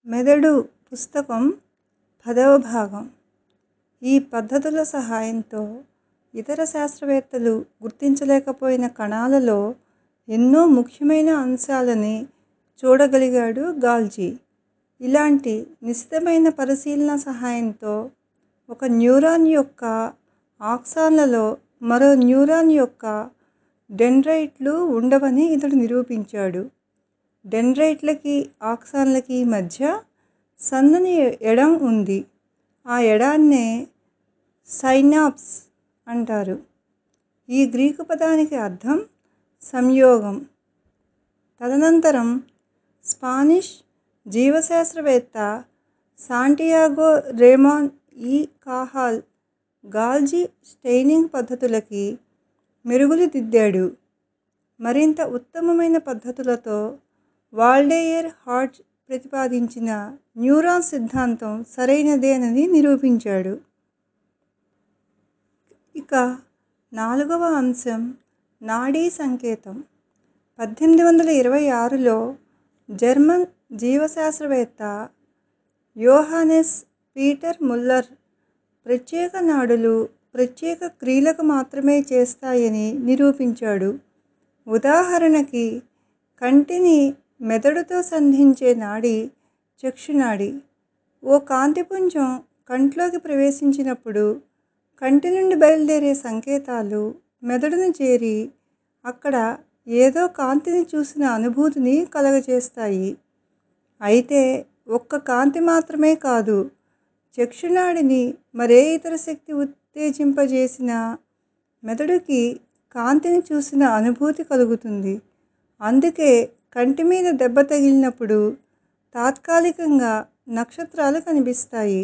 మెదడు పుస్తకం పదవ భాగం ఈ పద్ధతుల సహాయంతో ఇతర శాస్త్రవేత్తలు గుర్తించలేకపోయిన కణాలలో ఎన్నో ముఖ్యమైన అంశాలని చూడగలిగాడు గాల్జీ. ఇలాంటి నిశితమైన పరిశీలన సహాయంతో ఒక న్యూరాన్ యొక్క ఆక్సాన్లలో మరో న్యూరాన్ యొక్క డెండ్రైట్లు ఉండవని ఇతడు నిరూపించాడు. డెండ్రైట్లకి ఆక్సాన్లకి మధ్య సన్నని ఎడం ఉంది. ఆ ఎడాన్నే సైనాప్స్ అంటారు. ఈ గ్రీకు పదానికి అర్థం సంయోగం. తదనంతరం స్పానిష్ జీవశాస్త్రవేత్త సాంటియాగో రేమాన్ ఈ కాహాల్ గాల్జీ స్టెయినింగ్ పద్ధతులకి మెరుగులు దిద్దాడు. మరింత ఉత్తమమైన పద్ధతులతో వాల్డెయర్ హాడ్జ్ ప్రతిపాదించిన న్యూరాన్ సిద్ధాంతం సరైనదేనని నిరూపించాడు. ఇక నాలుగవ అంశం నాడీ సంకేతం. పద్దెనిమిది వందల ఇరవై ఆరులో జర్మన్ జీవశాస్త్రవేత్త యోహానెస్ పీటర్ ముల్లర్ ప్రత్యేక నాడులు ప్రత్యేక క్రియలకు మాత్రమే చేస్తాయని నిరూపించాడు. ఉదాహరణకి కంటిని మెదడుతో సంధించే నాడి చక్షునాడి. ఓ కాంతిపుంజం కంట్లోకి ప్రవేశించినప్పుడు కంటి నుండి బయలుదేరే సంకేతాలు మెదడుని చేరి అక్కడ ఏదో కాంతిని చూసిన అనుభూతిని కలుగజేస్తాయి. అయితే ఒక్క కాంతి మాత్రమే కాదు చక్షునాడిని మరే ఇతర శక్తి ఉత్తేజింపజేసినా మెదడుకి కాంతిని చూసిన అనుభూతి కలుగుతుంది. అందుకే కంటి మీద దెబ్బ తగిలినప్పుడు తాత్కాలికంగా నక్షత్రాలు కనిపిస్తాయి.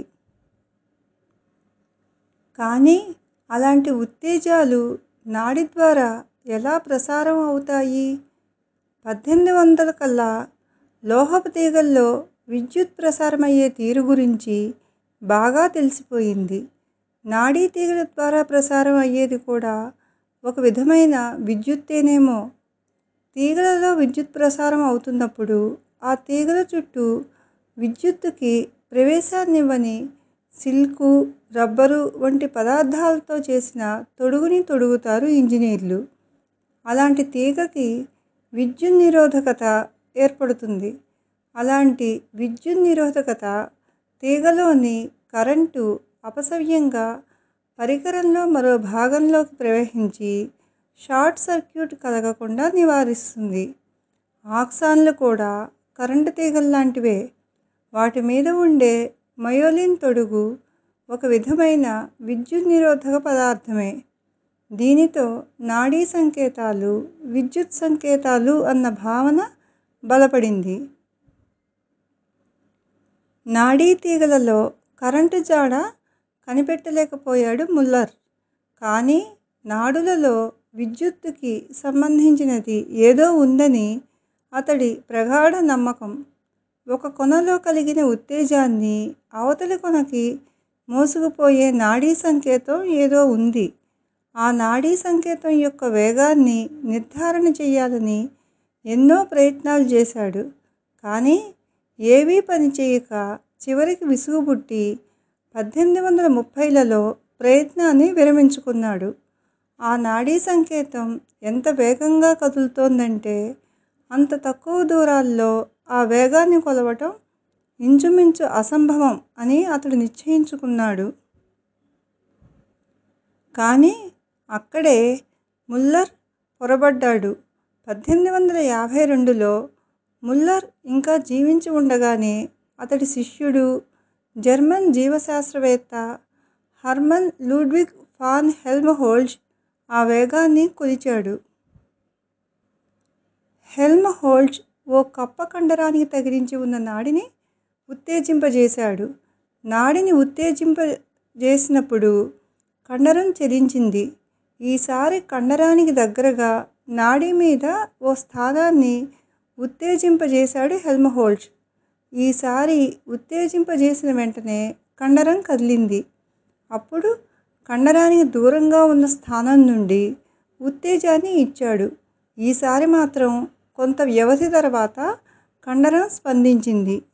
కానీ అలాంటి ఉత్తేజాలు నాడి ద్వారా ఎలా ప్రసారం అవుతాయి? పద్దెనిమిది వందల కల్లా లోహపు తీగల్లో విద్యుత్ ప్రసారమయ్యే తీరు గురించి బాగా తెలిసిపోయింది. నాడీ తీగల ద్వారా ప్రసారం అయ్యేది కూడా ఒక విధమైన విద్యుత్తేనేమో. తీగలలో విద్యుత్ ప్రసారం అవుతున్నప్పుడు ఆ తీగల చుట్టూ విద్యుత్తుకి ప్రవేశాన్నివ్వని సిల్కు, రబ్బరు వంటి పదార్థాలతో చేసిన తొడుగుని తొడుగుతారు ఇంజనీర్లు. అలాంటి తీగకి విద్యున్నిరోధకత ఏర్పడుతుంది. అలాంటి విద్యున్నిరోధకత తీగలోని కరెంటు అపసవ్యంగా పరికరంలో మరో భాగంలోకి ప్రవహించి షార్ట్ సర్క్యూట్ కలగకుండా నివారిస్తుంది. ఆక్సాన్లు కూడా కరెంటు తీగల్లాంటివే. వాటి మీద ఉండే మయోలిన్ తొడుగు ఒక విధమైన విద్యున్నిరోధక పదార్థమే. దీనితో నాడీ సంకేతాలు విద్యుత్ సంకేతాలు అన్న భావన బలపడింది. నాడీ తీగలలో కరెంటు జాడ కనిపెట్టలేకపోయాడు ముల్లర్. కానీ నాడులలో విద్యుత్తుకి సంబంధించినది ఏదో ఉందని అతడి ప్రగాఢ నమ్మకం. ఒక కొనలో కలిగిన ఉత్తేజాన్ని అవతలి కొనకి మోసుకుపోయే నాడీ సంకేతం ఏదో ఉంది. ఆ నాడీ సంకేతం యొక్క వేగాన్ని నిర్ధారణ చెయ్యాలని ఎన్నో ప్రయత్నాలు చేశాడు. కానీ ఏవీ పనిచెయ్యక చివరికి విసుగు పుట్టి పద్దెనిమిది వందల ముప్పైలలో ప్రయత్నాన్ని విరమించుకున్నాడు. ఆ నాడీ సంకేతం ఎంత వేగంగా కదులుతోందంటే అంత తక్కువ దూరాల్లో ఆ వేగాన్ని కొలవటం ఇంచుమించు అసంభవం అని అతడు నిశ్చయించుకున్నాడు. కానీ అక్కడే ముల్లర్ పొరబడ్డాడు. పద్దెనిమిది వందల యాభై రెండులో ముల్లర్ ఇంకా జీవించి ఉండగానే అతడి శిష్యుడు, జర్మన్ జీవశాస్త్రవేత్త హెర్మన్ లూడ్విగ్ ఫాన్ హెల్మ్హోల్ట్జ్ ఆ వేగాన్ని కొలిచాడు. హెల్మ్హోల్ట్జ్ ఓ కప్ప కండరానికి తగిలించి ఉన్న నాడిని ఉత్తేజింపజేశాడు. నాడిని ఉత్తేజింపజేసినప్పుడు కండరం చలించింది. ఈసారి కండరానికి దగ్గరగా నాడి మీద ఓ స్థానాన్ని ఉత్తేజింపజేశాడు హెల్మ్హోల్ట్జ్. ఈసారి ఉత్తేజింపజేసిన వెంటనే కండరం కదిలింది. అప్పుడు కండరానికి దూరంగా ఉన్న స్థానం నుండి ఉత్తేజాన్ని ఇచ్చాడు. ఈసారి మాత్రం కొంత వ్యవధి తర్వాత కండరం స్పందించింది.